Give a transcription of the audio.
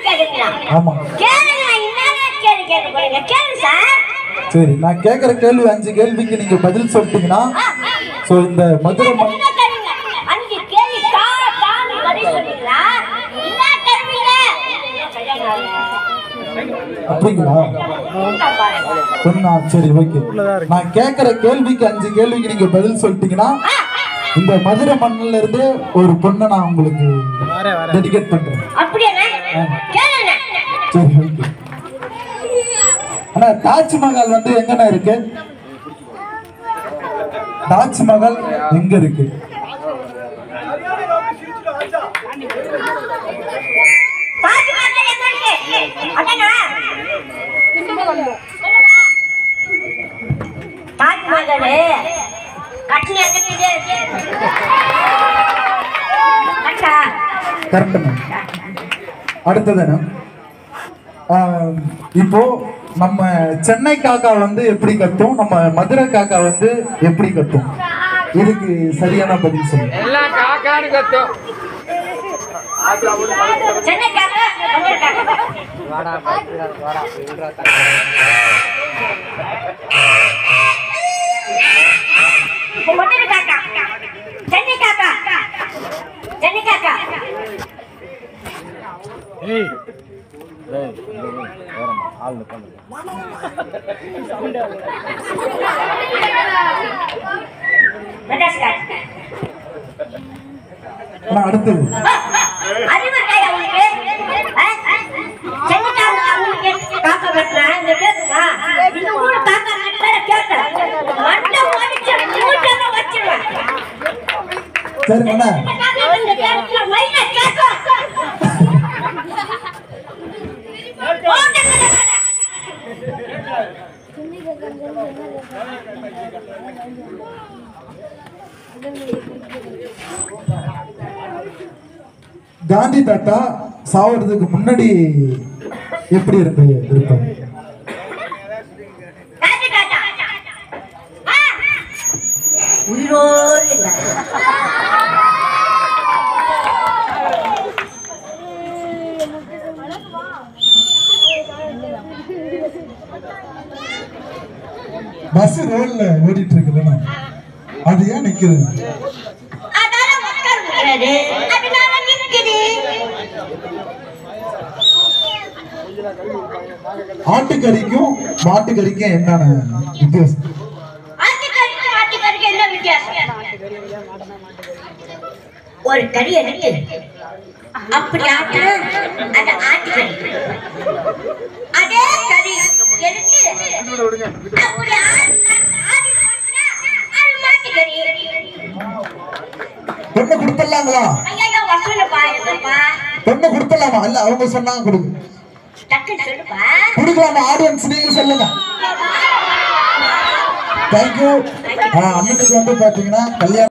கேக்குறீங்களா ஆமா கேளுங்க என்னங்க கேள்வி கேட்க போறீங்க கேளு சார் சரி நான் கேட்குற கேள்வி அஞ்சு கேள்விக்கு நீங்க பதில் சொல்லிட்டீங்கன்னா ஸோ இந்த மதுரை மண் என்ன கேளுங்க அஞ்சு கேள்வி கா கான்னு பதில் சொன்னீங்களா என்ன கேள்விங்க அப்படிங்களா சொன்னா சரி ஓகே நான் கேட்குற கேள்விக்கு அஞ்சு கேள்விக்கு நீங்க பதில் சொல்லிட்டீங்கன்னா இந்த மதுரை மண்ணில இருந்து ஒரு பொண்ணை நான் உங்களுக்கு டெடிகேட் பண்றேன் அப்படியே கேளுங்க சரி ஓகே ஆனா தாஜ்மஹால் வந்து எங்கண்ணா இருக்கு தாஜ்மஹால் எங்க இருக்கு பாத்து பாத்து எங்க இருக்கு அதானா பாத்து மகளே கட்டின கட்டிட்டே கட்டா கரெக்டுண்ணா அடுத்ததுண்ணா ஆஹ், இப்போ நம்ம சென்னை காக்கா வந்து எப்படி கத்தும் நம்ம மதுரை காக்கா வந்து எப்படி கத்தும் இதுக்கு சரியான பதில் சொல்லுங்க எல்லாம் காக்கான்னு கத்தும் சென்னைக்காக வந்திருக்காங்க வாடா வாடா வாடா சொல்றா இப்போ மதுரை காக்கா சென்னை காக்கா சென்னை காக்கா ஏய் ஏய் வரமா ஆள் நிப்பாங்க மெட்ராஸ் காக்கா ஆனா அடுத்தது அறிவு இருக்காயா உங்களுக்கு ஆ? சென்னை காக்கா உங்களுக்கு காக்கா வெட்டுறேன் இந்த கேக்குமா இந்த ஊரு காக்கா வெட்டுறேன் கேட்டேன் மட்டை ஓடிச்சு மூட்டை வச்சிருவேன் சரி அண்ணா இந்த கேட்கல மைனா கேட்கும் போட்டு காந்தி தாத்தா சாவறதுக்கு முன்னாடி எப்படி இருந்து இருப்பாங்க காட்டு காட்டா ஆ! உயிரோடு இல்லை. பஸ் ரோட்ல ஓடிட்டு இருக்குதுண்ணா அது ஏன் நிக்குது அதால உட்கார முடியாது. அதனால நிக்குது. ஆட்டுக்கறிக்கும் மாட்டுக்கறிக்கும் என்னென்ன வித்தியாசம் ஆட்டுக்கறிக்கும் மாட்டுக்கறிக்கும் என்ன வித்தியாசம்? ஒரு கறி எடுத்து அப்படி ஆட்டு அது ஆட்டுக்கறி அதே கறி எடுத்து அப்படி ஆடி ஆடி போட்டுனா அது மாட்டுக்கறி பொண்ணு கொடுத்துடலாங்களா ஐயோ வசூலப்பா எங்கப்பா பொண்ணு கொடுத்துடலாமா இல்ல அவங்க சொன்னாங்க கொடுங்க டக்குன்னு சொல்லுப்பா கொடுக்கலாமா ஆடியன்ஸ் நீங்க சொல்லுங்க தேங்க்யூ அண்ணனுக்கு வந்து பாத்தீங்கன்னா கல்யாணம்